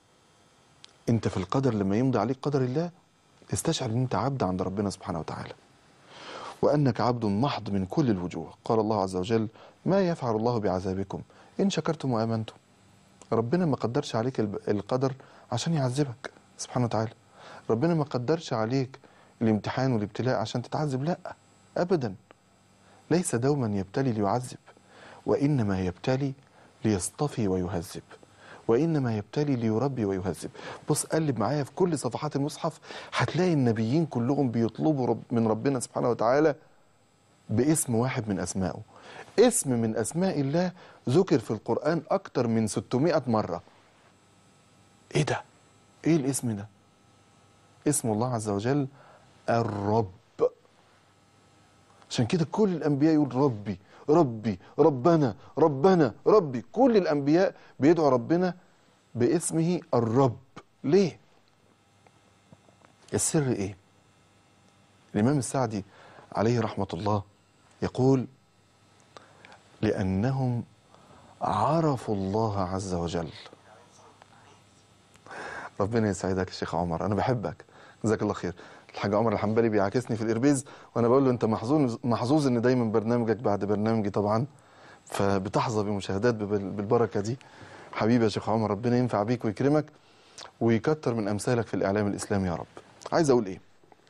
Speaker 1: انت في القدر لما يمضي عليك قدر الله استشعر ان انت عبد عند ربنا سبحانه وتعالى وأنك عبد محض من كل الوجوه قال الله عز وجل ما يفعل الله بعذابكم إن شكرتم وآمنتم ربنا ما قدرش عليك الب- القدر عشان يعذبك سبحانه وتعالى ربنا ما قدرش عليك الامتحان والابتلاء عشان تتعذب لا أبدا ليس دوما يبتلي ليعذب وإنما يبتلي ليصطفي ويهذب وإنما يبتلي ليربي ويهذب بص قلب معايا في كل صفحات المصحف هتلاقي النبيين كلهم بيطلبوا رب من ربنا سبحانه وتعالى باسم واحد من أسمائه اسم من أسماء الله ذكر في القرآن أكتر من 600 مرة إيه ده؟ إيه الاسم ده؟ اسم الله عز وجل الرب عشان كده كل الأنبياء يقول ربي ربي ربنا ربنا ربي كل الأنبياء بيدعوا ربنا باسمه الرب ليه؟ السر إيه؟ الإمام السعدي عليه رحمة الله يقول لأنهم عرفوا الله عز وجل ربنا يسعدك يا شيخ عمر أنا بحبك جزاك الله خير الحاج عمر الحنبلي بيعاكسني في الإربيز وأنا بقول له أنت محظوظ محظوظ إن دايما برنامجك بعد برنامجي طبعا فبتحظى بمشاهدات بال- بالبركة دي حبيبي يا شيخ عمر ربنا ينفع بيك ويكرمك ويكتر من أمثالك في الإعلام الإسلامي يا رب عايز أقول إيه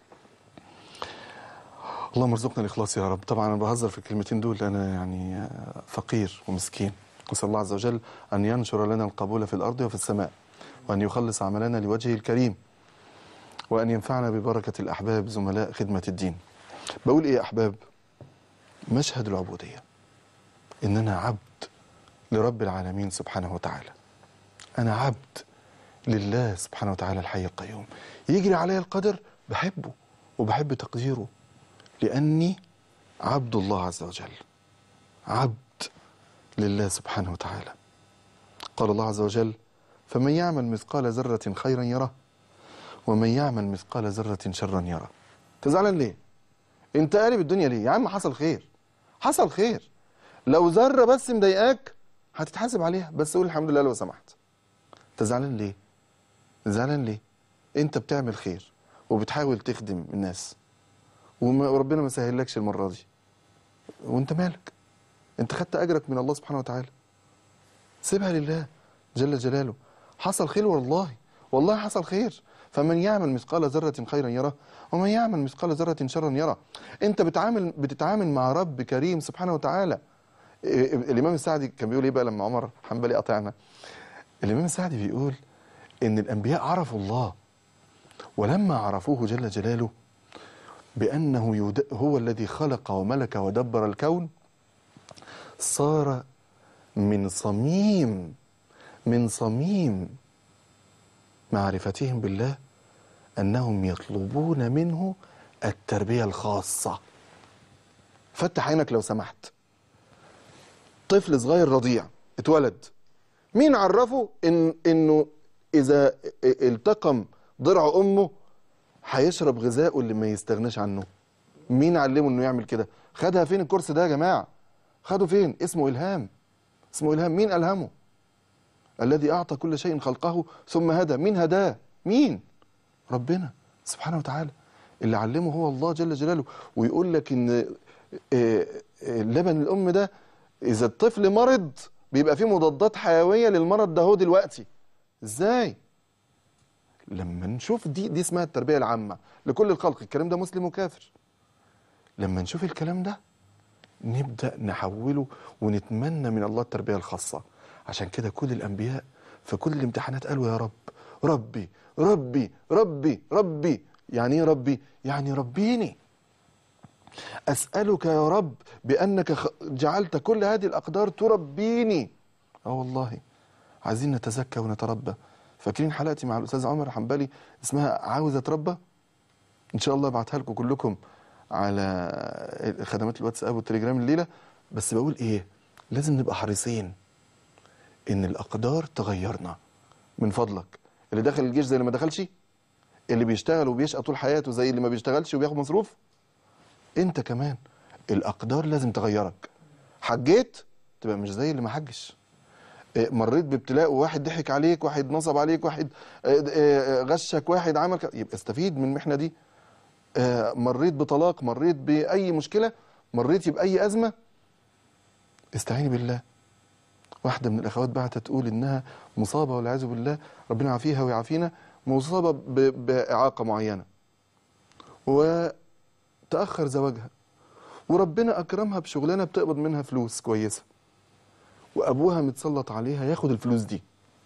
Speaker 1: اللهم ارزقنا الإخلاص يا رب طبعا أنا بهزر في الكلمتين دول أنا يعني فقير ومسكين نسأل الله عز وجل أن ينشر لنا القبول في الأرض وفي السماء وأن يخلص عملنا لوجهه الكريم وأن ينفعنا ببركة الأحباب زملاء خدمة الدين بقول إيه يا أحباب مشهد العبودية إن أنا عبد لرب العالمين سبحانه وتعالى أنا عبد لله سبحانه وتعالى الحي القيوم يجري علي القدر بحبه وبحب تقديره لأني عبد الله عز وجل عبد لله سبحانه وتعالى قال الله عز وجل فمن يعمل مثقال ذرة خيرا يره ومن يعمل مثقال ذرة شرا يره تزعلان ليه انت قالب الدنيا ليه يا عم حصل خير حصل خير لو ذرة بس مضايقاك هتتحاسب عليها بس قول الحمد لله لو سمحت تزعلان ليه زعلان ليه انت بتعمل خير وبتحاول تخدم الناس وما- وربنا ما سهلكش المرة دي وانت مالك انت خدت اجرك من الله سبحانه وتعالى سيبها لله جل جلاله حصل خير والله والله حصل خير فمن يعمل مثقال ذرة خيرا يره ومن يعمل مثقال ذرة شرا يره انت بتعامل بتتعامل مع رب كريم سبحانه وتعالى إيه، الامام السعدي كان بيقول ايه بقى لما عمر حنبلي قطعنا الامام السعدي بيقول ان الانبياء عرفوا الله ولما عرفوه جل جلاله بانه يد... هو الذي خلق وملك ودبر الكون صار من صميم من صميم معرفتهم بالله انهم يطلبون منه التربيه الخاصه فتح عينك لو سمحت طفل صغير رضيع اتولد مين عرفه ان انه اذا التقم ضرع امه هيشرب غذائه اللي ما يستغناش عنه مين علمه انه يعمل كده خدها فين الكورس ده يا جماعه خده فين اسمه الهام اسمه الهام مين الهمه الذي اعطى كل شيء خلقه ثم هدى مين هداه مين ربنا سبحانه وتعالى اللي علمه هو الله جل جلاله ويقول لك ان آه، آه، لبن الام ده اذا الطفل مرض بيبقى فيه مضادات حيويه للمرض ده هو دلوقتي ازاي لما نشوف دي دي اسمها التربيه العامه لكل الخلق الكلام ده مسلم وكافر لما نشوف الكلام ده نبدا نحوله ونتمنى من الله التربيه الخاصه عشان كده كل الانبياء في كل الامتحانات قالوا يا رب ربي ربي ربي ربي يعني ايه ربي يعني ربيني اسالك يا رب بانك خ- جعلت كل هذه الاقدار تربيني اه والله عايزين نتزكى ونتربى فاكرين حلقتي مع الاستاذ عمر حنبلي اسمها عاوز اتربى ان شاء الله ابعتها لكم كلكم على خدمات الواتساب والتليجرام الليله بس بقول ايه لازم نبقى حريصين ان الاقدار تغيرنا من فضلك اللي دخل الجيش زي اللي ما دخلش اللي بيشتغل وبيشقى طول حياته زي اللي ما بيشتغلش وبياخد مصروف انت كمان الاقدار لازم تغيرك حجيت تبقى مش زي اللي ما حجش إيه، مريت بابتلاء وواحد ضحك عليك واحد نصب عليك واحد آه، آه، غشك واحد عمل ك- يبقى استفيد من المحنه دي آه، مريت بطلاق مريت باي مشكله مريتي باي ازمه استعيني بالله واحده من الاخوات بعتت تقول انها مصابه والعياذ بالله ربنا يعافيها ويعافينا مصابه ب- باعاقه معينه وتاخر زواجها وربنا اكرمها بشغلانه بتقبض منها فلوس كويسه وابوها متسلط عليها ياخد الفلوس دي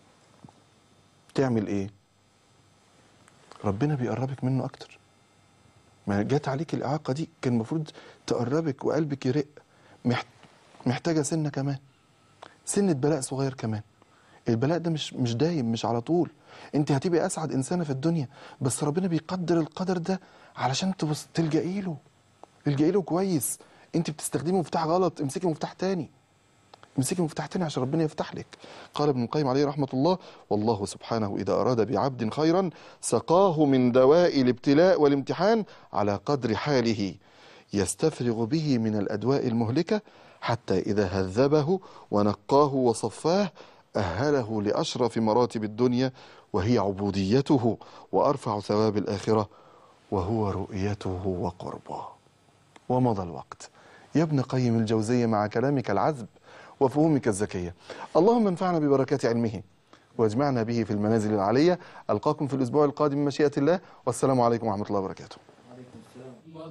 Speaker 1: تعمل ايه ربنا بيقربك منه اكتر ما جت عليك الاعاقه دي كان المفروض تقربك وقلبك يرق محت- محتاجه سنه كمان سنه بلاء صغير كمان البلاء ده مش مش دايم مش على طول انت هتبقي اسعد انسانه في الدنيا بس ربنا بيقدر القدر ده علشان تبص تلجئي له الجئي له كويس انت بتستخدمي مفتاح غلط امسكي مفتاح تاني امسكي مفتاح تاني عشان ربنا يفتح لك قال ابن القيم عليه رحمة الله والله سبحانه إذا أراد بعبد خيرا سقاه من دواء الابتلاء والامتحان على قدر حاله يستفرغ به من الأدواء المهلكة حتى إذا هذبه ونقاه وصفاه أهله لأشرف مراتب الدنيا وهي عبوديته وأرفع ثواب الآخرة وهو رؤيته وقربه ومضى الوقت يا ابن قيم الجوزية مع كلامك العذب وفهومك الذكية اللهم انفعنا ببركات علمه واجمعنا به في المنازل العلية ألقاكم في الأسبوع القادم مشيئة الله والسلام عليكم ورحمة الله وبركاته